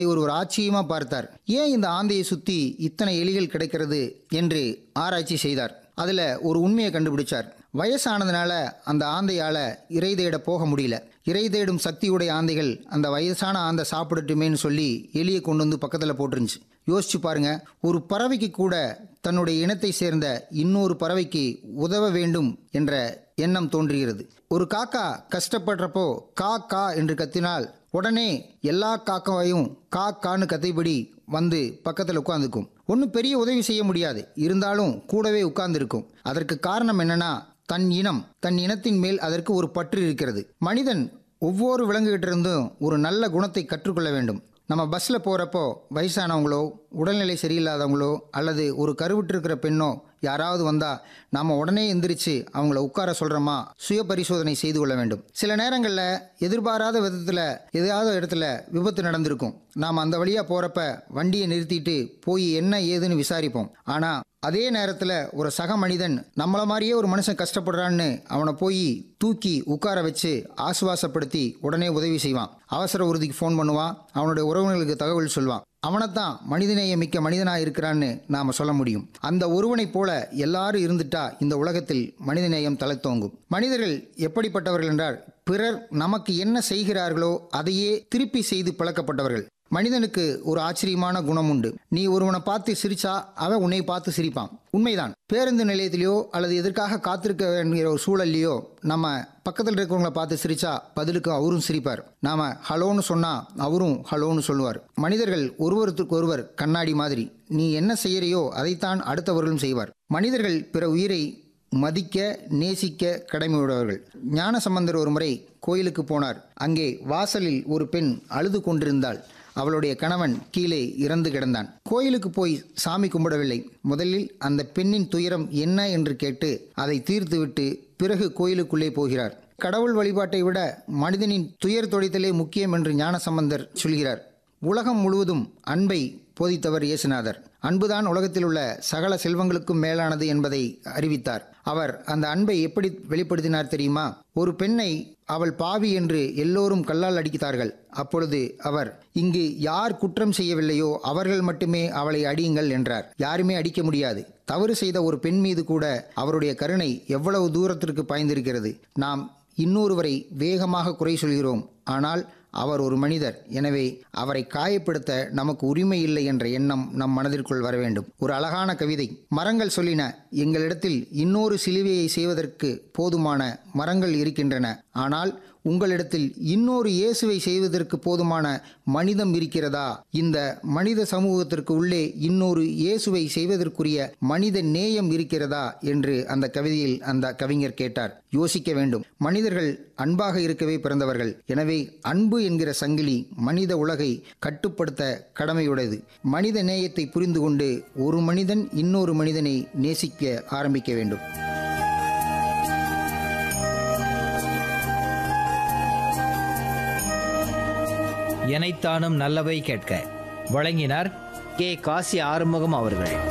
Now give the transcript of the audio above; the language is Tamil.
இவர் ஒரு ஆச்சரியமா பார்த்தார் ஏன் இந்த ஆந்தையை சுத்தி இத்தனை எலிகள் கிடைக்கிறது என்று ஆராய்ச்சி செய்தார் அதுல ஒரு உண்மையை கண்டுபிடிச்சார் வயசானதுனால அந்த ஆந்தையால இறை தேட போக முடியல இறை தேடும் சக்தியுடைய ஆந்தைகள் அந்த வயசான ஆந்தை சாப்பிடட்டுமேன்னு சொல்லி எலியை கொண்டு வந்து பக்கத்தில் போட்டுருந்துச்சு யோசிச்சு பாருங்க ஒரு பறவைக்கு கூட தன்னுடைய இனத்தை சேர்ந்த இன்னொரு பறவைக்கு உதவ வேண்டும் என்ற எண்ணம் தோன்றுகிறது ஒரு காக்கா கஷ்டப்படுறப்போ கா கா என்று கத்தினால் உடனே எல்லா காக்காவையும் கா கான்னு கத்திபடி வந்து பக்கத்தில் உட்காந்துக்கும் ஒன்றும் பெரிய உதவி செய்ய முடியாது இருந்தாலும் கூடவே உட்கார்ந்திருக்கும் அதற்கு காரணம் என்னன்னா தன் இனம் தன் இனத்தின் மேல் அதற்கு ஒரு பற்று இருக்கிறது மனிதன் ஒவ்வொரு விலங்குகிட்ட இருந்தும் ஒரு நல்ல குணத்தை கற்றுக்கொள்ள வேண்டும் நம்ம பஸ்ஸில் போகிறப்போ வயசானவங்களோ உடல்நிலை சரியில்லாதவங்களோ அல்லது ஒரு கருவிட்டிருக்கிற பெண்ணோ யாராவது வந்தால் நாம் உடனே எந்திரிச்சு அவங்கள உட்கார சொல்கிறோமா சுய பரிசோதனை செய்து கொள்ள வேண்டும் சில நேரங்களில் எதிர்பாராத விதத்தில் ஏதாவது இடத்துல விபத்து நடந்திருக்கும் நாம் அந்த வழியாக போகிறப்ப வண்டியை நிறுத்திட்டு போய் என்ன ஏதுன்னு விசாரிப்போம் ஆனால் அதே நேரத்தில் ஒரு சக மனிதன் நம்மள மாதிரியே ஒரு மனுஷன் கஷ்டப்படுறான்னு அவனை போய் தூக்கி உட்கார வச்சு ஆசுவாசப்படுத்தி உடனே உதவி செய்வான் அவசர உறுதிக்கு ஃபோன் பண்ணுவான் அவனுடைய உறவினர்களுக்கு தகவல் சொல்வான் அவனைத்தான் மனிதநேய மிக்க மனிதனா இருக்கிறான்னு நாம சொல்ல முடியும் அந்த ஒருவனைப் போல எல்லாரும் இருந்துட்டா இந்த உலகத்தில் மனிதநேயம் தலைத்தோங்கும் மனிதர்கள் எப்படிப்பட்டவர்கள் என்றால் பிறர் நமக்கு என்ன செய்கிறார்களோ அதையே திருப்பி செய்து பழக்கப்பட்டவர்கள் மனிதனுக்கு ஒரு ஆச்சரியமான குணம் உண்டு நீ ஒருவனை பார்த்து சிரிச்சா அவன் உன்னை பார்த்து சிரிப்பான் உண்மைதான் பேருந்து நிலையத்திலேயோ அல்லது எதற்காக காத்திருக்க வேண்டிய ஒரு சூழல்லையோ நம்ம பக்கத்தில் இருக்கிறவங்கள பார்த்து சிரிச்சா பதிலுக்கு அவரும் சிரிப்பார் நாம ஹலோன்னு சொன்னா அவரும் ஹலோன்னு சொல்லுவார் மனிதர்கள் ஒருவருக்கு ஒருவர் கண்ணாடி மாதிரி நீ என்ன செய்யறியோ அதைத்தான் அடுத்தவர்களும் செய்வார் மனிதர்கள் பிற உயிரை மதிக்க நேசிக்க கடமையுடையவர்கள் ஞானசம்பந்தர் ஒரு முறை கோயிலுக்கு போனார் அங்கே வாசலில் ஒரு பெண் அழுது கொண்டிருந்தாள் அவளுடைய கணவன் கீழே இறந்து கிடந்தான் கோயிலுக்கு போய் சாமி கும்பிடவில்லை முதலில் அந்த பெண்ணின் துயரம் என்ன என்று கேட்டு அதை தீர்த்துவிட்டு பிறகு கோயிலுக்குள்ளே போகிறார் கடவுள் வழிபாட்டை விட மனிதனின் துயர் தொடைத்தலே முக்கியம் என்று ஞானசம்பந்தர் சொல்கிறார் உலகம் முழுவதும் அன்பை போதித்தவர் இயேசுநாதர் அன்புதான் உலகத்தில் உள்ள சகல செல்வங்களுக்கும் மேலானது என்பதை அறிவித்தார் அவர் அந்த அன்பை எப்படி வெளிப்படுத்தினார் தெரியுமா ஒரு பெண்ணை அவள் பாவி என்று எல்லோரும் கல்லால் அடித்தார்கள் அப்பொழுது அவர் இங்கு யார் குற்றம் செய்யவில்லையோ அவர்கள் மட்டுமே அவளை அடியுங்கள் என்றார் யாருமே அடிக்க முடியாது தவறு செய்த ஒரு பெண் மீது கூட அவருடைய கருணை எவ்வளவு தூரத்திற்கு பாய்ந்திருக்கிறது நாம் இன்னொருவரை வேகமாக குறை சொல்கிறோம் ஆனால் அவர் ஒரு மனிதர் எனவே அவரை காயப்படுத்த நமக்கு உரிமை இல்லை என்ற எண்ணம் நம் மனதிற்குள் வர வேண்டும் ஒரு அழகான கவிதை மரங்கள் சொல்லின எங்களிடத்தில் இன்னொரு சிலுவையை செய்வதற்கு போதுமான மரங்கள் இருக்கின்றன ஆனால் உங்களிடத்தில் இன்னொரு இயேசுவை செய்வதற்கு போதுமான மனிதம் இருக்கிறதா இந்த மனித சமூகத்திற்கு உள்ளே இன்னொரு இயேசுவை செய்வதற்குரிய மனித நேயம் இருக்கிறதா என்று அந்த கவிதையில் அந்த கவிஞர் கேட்டார் யோசிக்க வேண்டும் மனிதர்கள் அன்பாக இருக்கவே பிறந்தவர்கள் எனவே அன்பு என்கிற சங்கிலி மனித உலகை கட்டுப்படுத்த கடமையுடையது மனித நேயத்தை புரிந்து கொண்டு ஒரு மனிதன் இன்னொரு மனிதனை நேசிக்க ஆரம்பிக்க வேண்டும் எனைத்தானும் நல்லவை கேட்க வழங்கினார் கே காசி ஆறுமுகம் அவர்கள்